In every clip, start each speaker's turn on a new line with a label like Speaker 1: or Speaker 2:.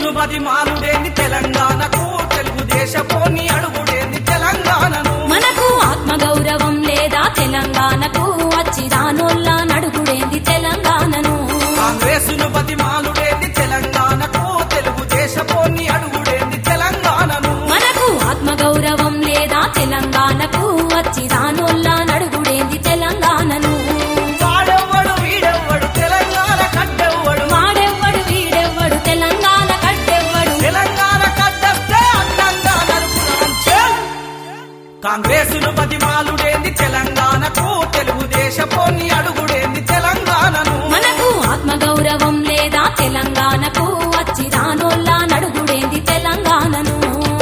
Speaker 1: కాంగ్రెసును బదిమాలుడేంది తెలంగాణకు తెలుగుదేశపోని అడుగుడేంది తెలంగాణను
Speaker 2: మనకు ఆత్మగౌరవం లేదా తెలంగాణకు వచ్చి రానోళ్ళ నడుగుడేంది తెలంగాణను
Speaker 1: కాంగ్రెసును బతిమాలుడేంది తెలంగాణకు తెలుగుదేశపోని అడుగుడేంది తెలంగాణను
Speaker 2: మనకు ఆత్మగౌరవం లేదా తెలంగాణకు వచ్చి రానోళ్ళ నడుగుడేంది తెలంగాణను
Speaker 1: వాడెవ్వడు వీడెవ్వడు తెలంగాణ కడ్డెవ్వడు
Speaker 2: వాడెవ్వడు వీడెవ్వడు తెలంగాణ కట్టెవ్వడు
Speaker 1: తెలంగాణ కడ్డస్తే అందంగా నరుకుదాం చెల్. కాంగ్రెసును బతిమాలుడేంది తెలంగాణకు తెలుగుదేశపోని అడుగుడేంది తెలంగాణను
Speaker 2: మనకు ఆత్మగౌరవం లేదా తెలంగాణకు వచ్చి రానోళ్ళ నడుగుడేంది తెలంగాణను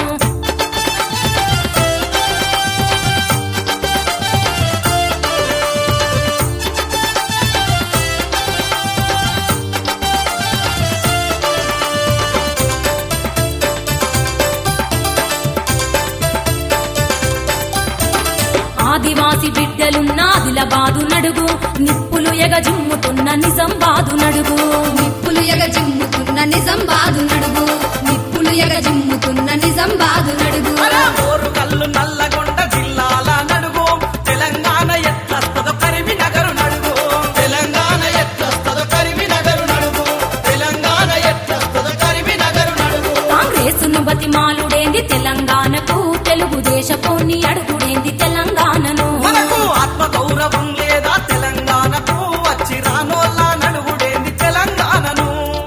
Speaker 2: ఆదివాసి బిడ్డలున్న ఆదిలబాదు నడుగు నిప్పులు ఎగజిమ్ముతున్న నిజంబాదు నడుగు
Speaker 3: నిప్పులు ఎగ జిమ్ముతున్న నిజం బాదు నడుగు నిప్పులు ఎగ జిమ్ముతున్న నిజం బాదు నడుగు
Speaker 1: అలా ఓరుగల్లు నల్లగొండ జిల్లాల నడుగు తెలంగాణ ఎట్లస్తదో కరిమి నగరు నడుగు తెలంగాణ ఎట్లస్తదో కరిమి నగరు నడుగు తెలంగాణ ఎట్లస్తదో కరిమి నగరు నడుగు
Speaker 2: కాంగ్రెసును బతిమాలుడేంది తెలంగాణకు తెలుగుదేశపోని అడుగుడేంది తెలంగాణను
Speaker 1: మనకు ఆత్మ గౌరవం లేదా తెలంగాణకు వచ్చి రానోళ్ళ నడుగుడేంది తెలంగాణను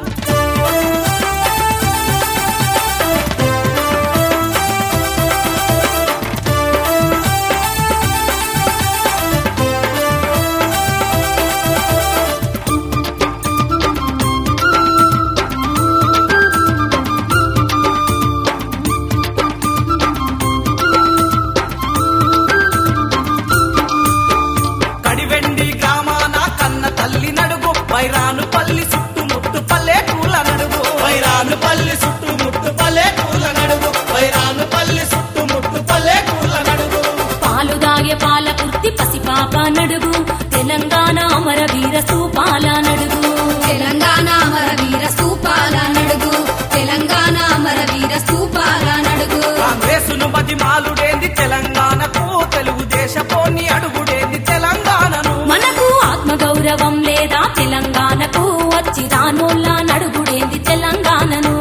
Speaker 1: కడివెండి గ్రామాన కన్న తల్లి నడుగు వైరాను పల్లి చుట్టుముట్టు పల్లె పూల నడుగు వైరాను పల్లి చుట్టుముట్టు పల్లె పూల నడుగు వైరాను పల్లి చుట్టుముట్టు పల్లె పూల నడుగు
Speaker 2: పాలు దాగే పాల కుర్తి పసిపాప నడుగు తెలంగాణ అమరవీర స్థూపాల నడుగు
Speaker 3: తెలంగాణ అమర వీర స్తూపాల నడుగు తెలంగాణ అమర వీర స్తూపాల నడుగు
Speaker 1: కాంగ్రెసును బతిమాలుడేంది తెలంగాణకు తెలుగుదేశపోని అడుగుడేంది తెలంగాణను
Speaker 2: మనకు ఆత్మగౌరవం లేదా తెలంగాణకు వచ్చి రానోళ్ళ నడుగుడేంది తెలంగాణను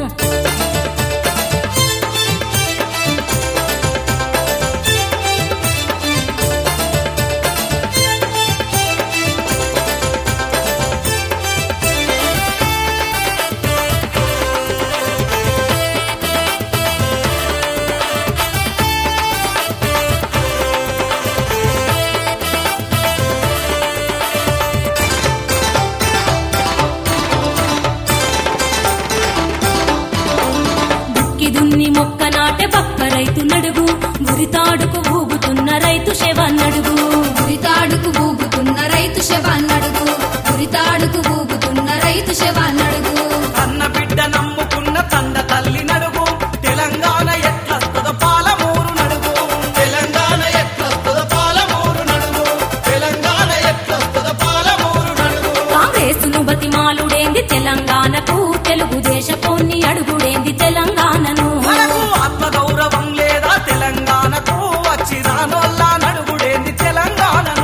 Speaker 2: దుక్కి దున్ని మొక్క నాటె పక్క రైతు నడుగు గురితాడుకు ఊగుతున్న రైతు శవ నడుగు
Speaker 3: ఉరితాడుకు ఊగుతున్న రైతు శవ నడుగు ఉరితాడుకు ఊగుతున్న రైతు శవ నడుగు
Speaker 1: కన్న బిడ్డ నమ్ముకున్న తండ తల్లి నడుగు తెలంగాణ ఎట్లస్తదో పాలమూరు నడుగు తెలంగాణ ఎట్లస్తదో పాలమూరు నడుగు తెలంగాణ ఎట్లస్తదో పాలమూరు నడుగు
Speaker 2: కాంగ్రెసును బతిమాలుడేంది తెలంగాణకు తెలుగుదేశపోని అడుగుడేంది తెలంగాణను
Speaker 1: మనకు ఆత్మ గౌరవం లేదా తెలంగాణకు వచ్చి రానోళ్ళ నడుగుడేంది తెలంగాణను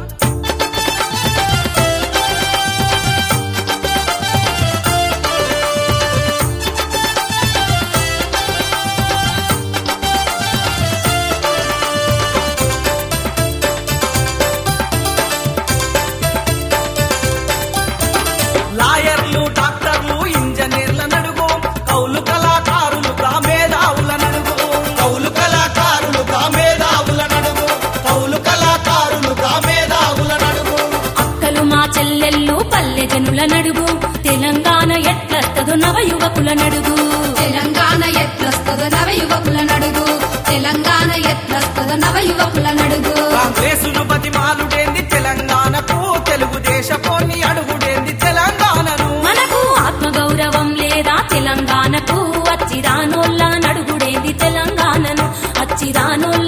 Speaker 1: లాయర్లు డాక్టర్లు ఇంజనీర్ల నడుగు కౌలు కళాకారులుగా మేధావుల నడుగు కౌలు కళాకారులుగా మేధావుల నడుగు కౌలు కళాకారులుగా మేధావుల నడుగు
Speaker 2: అక్కలు మా చెల్లెళ్ళు పల్లె జనుల నడుగు తెలంగాణ ఎట్లస్తదో నవ యువకుల నడుగు
Speaker 3: తెలంగాణ ఎట్లొస్తుందో నవ యువకుల నడుగు తెలంగాణ ఎట్లొస్తుందో నవ యువకుల నడుగు
Speaker 1: కాంగ్రెసును బతిమాలుడేంది తెలంగాణకు తెలుగుదేశపోని అడుగుడేంది తెలంగాణను
Speaker 2: మనకు ఆత్మగౌరవం లేదా తెలంగాణకు వచ్చి రానోళ్ళ నడుగుడేంది తెలంగాణను అచ్చి రానోళ్ళ